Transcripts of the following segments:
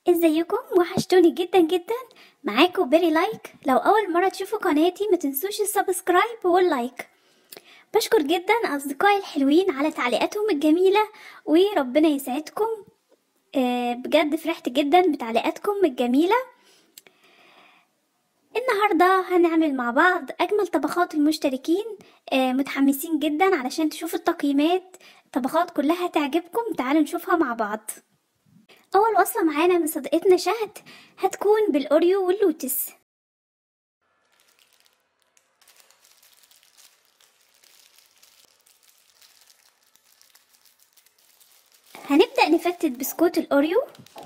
ازيكم وحشتوني جدا جدا معاكم بيري لايك لو اول مره تشوفوا قناتي ما تنسوش السبسكرايب واللايك بشكر جدا اصدقائي الحلوين على تعليقاتهم الجميله وربنا يسعدكم آه، بجد فرحت جدا بتعليقاتكم الجميله النهارده هنعمل مع بعض اجمل طبخات المشتركين آه، متحمسين جدا علشان تشوفوا التقييمات طبخات كلها تعجبكم تعالوا نشوفها مع بعض أول وصفة معانا من صديقتنا شهد هتكون بالأوريو واللوتس هنبدأ نفتت بسكوت الأوريو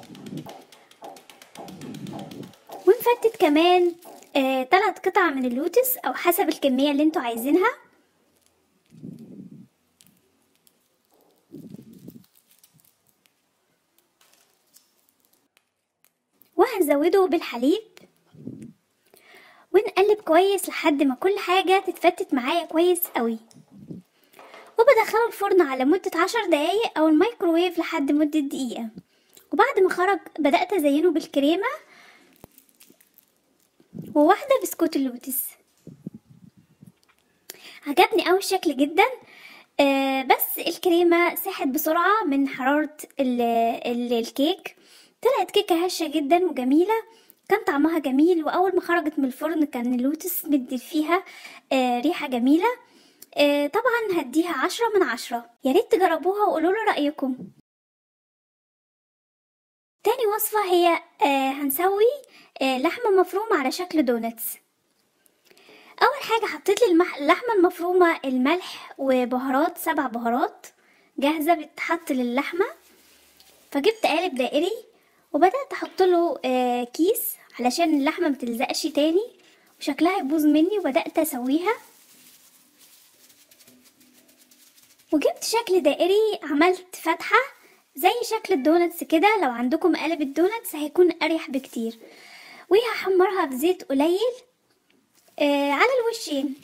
ونفتت كمان آه، تلات قطع من اللوتس أو حسب الكمية اللي انتوا عايزينها وهنزوده بالحليب ونقلب كويس لحد ما كل حاجة تتفتت معايا كويس قوي وبدخله الفرن على مدة عشر دقايق أو الميكروويف لحد مدة دقيقة وبعد ما خرج بدأت أزينه بالكريمة وواحدة بسكوت اللوتس عجبني أوي الشكل جدا آه بس الكريمة ساحت بسرعة من حرارة ال ال الكيك طلعت كيكة هشة جدا وجميلة كان طعمها جميل وأول ما خرجت من الفرن كان اللوتس مدي فيها آه ريحة جميلة آه طبعا هديها عشرة من عشرة ياريت تجربوها وقولولي رأيكم تاني وصفة هي آه هنسوي آه لحمة مفرومة على شكل دونتس أول حاجة حطيت لي المح... اللحمة المفرومة الملح وبهارات سبع بهارات جاهزة بتتحط للحمة فجبت قالب دائري وبدأت أحط له آه كيس علشان اللحمة متلزقش تاني وشكلها يبوظ مني وبدأت أسويها وجبت شكل دائري عملت فتحة زي شكل الدونتس كده لو عندكم قالب الدونتس هيكون أريح بكتير وهحمرها في زيت قليل آه على الوشين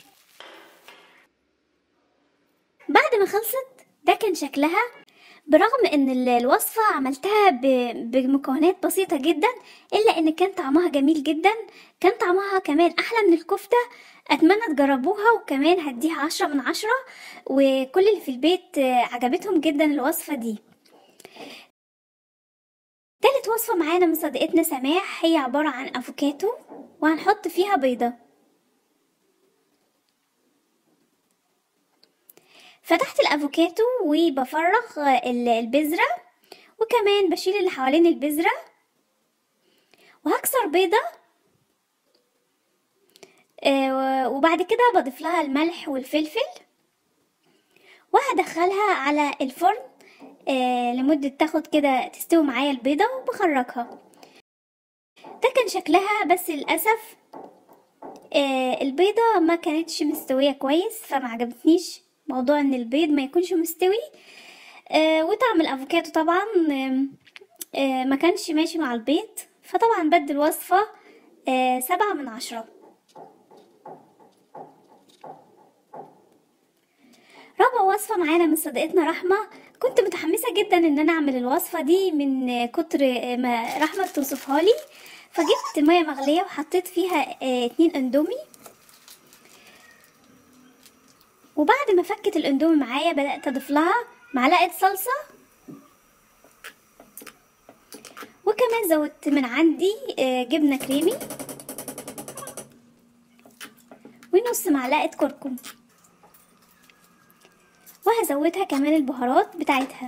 بعد ما خلصت ده كان شكلها برغم ان الوصفة عملتها بمكونات بسيطة جدا الا ان كان طعمها جميل جدا كان طعمها كمان احلى من الكفتة اتمنى تجربوها وكمان هديها عشرة من عشرة وكل اللي في البيت عجبتهم جدا الوصفة دي تالت وصفة معانا من صديقتنا سماح هي عبارة عن افوكاتو وهنحط فيها بيضة فتحت الافوكاتو وبفرغ البذرة وكمان بشيل اللي حوالين البذرة وهكسر بيضة آه وبعد كده بضيف لها الملح والفلفل وهدخلها على الفرن آه لمدة تاخد كده تستوي معايا البيضة وبخرجها ده كان شكلها بس للأسف آه البيضة ما كانتش مستوية كويس فما عجبتنيش موضوع ان البيض ما يكونش مستوي آه وطعم الافوكادو طبعا آه آه ما كانش ماشي مع البيض فطبعا بدي الوصفة آه سبعة من عشرة رابع وصفة معانا من صديقتنا رحمة كنت متحمسة جدا ان انا اعمل الوصفة دي من كتر ما رحمة توصفها لي فجبت مية مغلية وحطيت فيها آه اتنين اندومي وبعد ما فكت الاندومي معايا بدأت اضيف لها معلقة صلصة وكمان زودت من عندي جبنة كريمي ونص معلقة كركم وهزودها كمان البهارات بتاعتها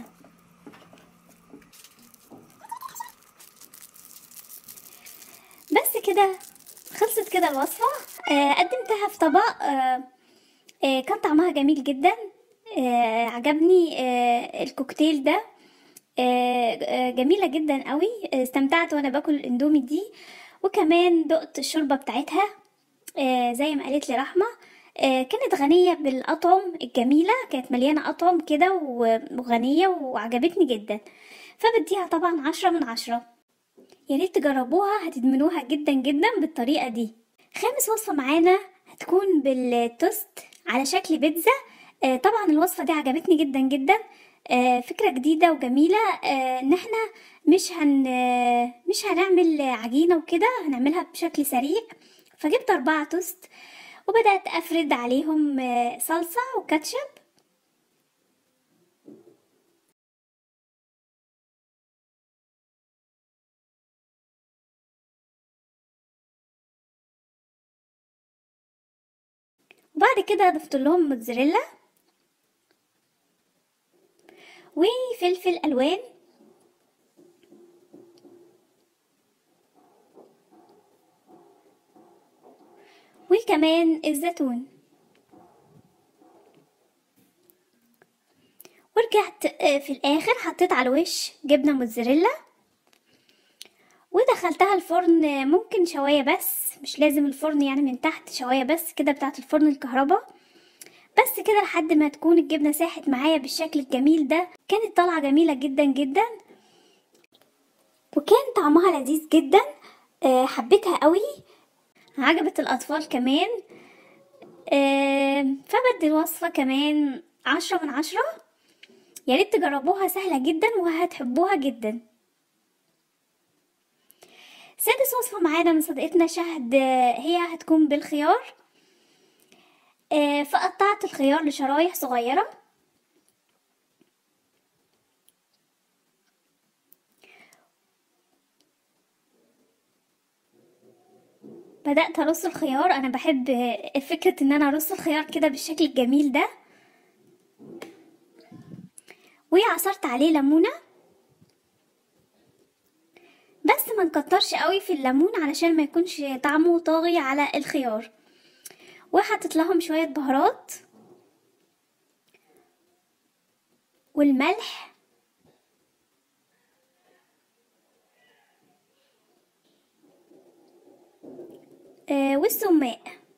بس كده خلصت كده الوصفة قدمتها في طبق آه كان طعمها جميل جدا آه عجبني آه الكوكتيل ده جميلة جدا قوي استمتعت وانا باكل الاندومي دي وكمان دقت الشوربة بتاعتها زي ما قالت لي رحمة كانت غنية بالأطعم الجميلة كانت مليانة أطعم كده وغنية وعجبتني جدا فبديها طبعا عشرة من عشرة ياريت تجربوها هتدمنوها جدا جدا بالطريقة دي خامس وصفة معانا هتكون بالتوست على شكل بيتزا آه طبعا الوصفة دي عجبتني جدا جدا آه فكرة جديدة وجميلة آه ان احنا مش هن مش هنعمل عجينة وكده هنعملها بشكل سريع فجبت أربعة توست وبدأت أفرد عليهم آه، صلصة وكاتشب وبعد كده ضفت لهم موتزاريلا وفلفل الوان وكمان الزيتون ورجعت آه، في الاخر حطيت على الوش جبنه موتزاريلا ودخلتها الفرن آه، ممكن شوايه بس مش لازم الفرن يعني من تحت شوايه بس كده بتاعه الفرن الكهرباء بس كده لحد ما تكون الجبنه ساحت معايا بالشكل الجميل ده كانت طالعه جميله جدا جدا وكان طعمها لذيذ جدا آه، حبيتها قوي عجبت الاطفال كمان آه، فبدي الوصفه كمان عشرة من عشرة يا ريت تجربوها سهله جدا وهتحبوها جدا سادس وصفة معانا من صديقتنا شهد آه، هي هتكون بالخيار آه، فقطعت الخيار لشرايح صغيرة بدأت أرص الخيار أنا بحب آه، فكرة إن أنا أرص الخيار كده بالشكل الجميل ده وعصرت عليه ليمونة بس ما نكترش قوي في الليمون علشان ما يكونش طعمه طاغي على الخيار وحطيت لهم شوية بهارات والملح آه والسماق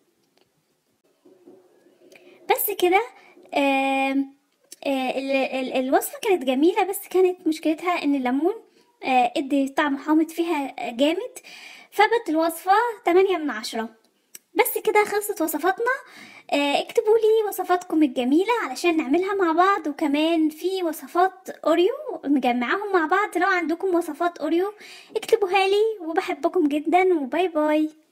بس كده آه آه ال- ال- الوصفة كانت جميلة بس كانت مشكلتها ان الليمون آه ادي طعم حامض فيها جامد فبدت الوصفة تمانية من عشرة بس كده خلصت وصفاتنا آه، اكتبوا لي وصفاتكم الجميلة علشان نعملها مع بعض وكمان في وصفات اوريو مجمعاهم مع بعض لو عندكم وصفات اوريو اكتبوها لي وبحبكم جدا وباي باي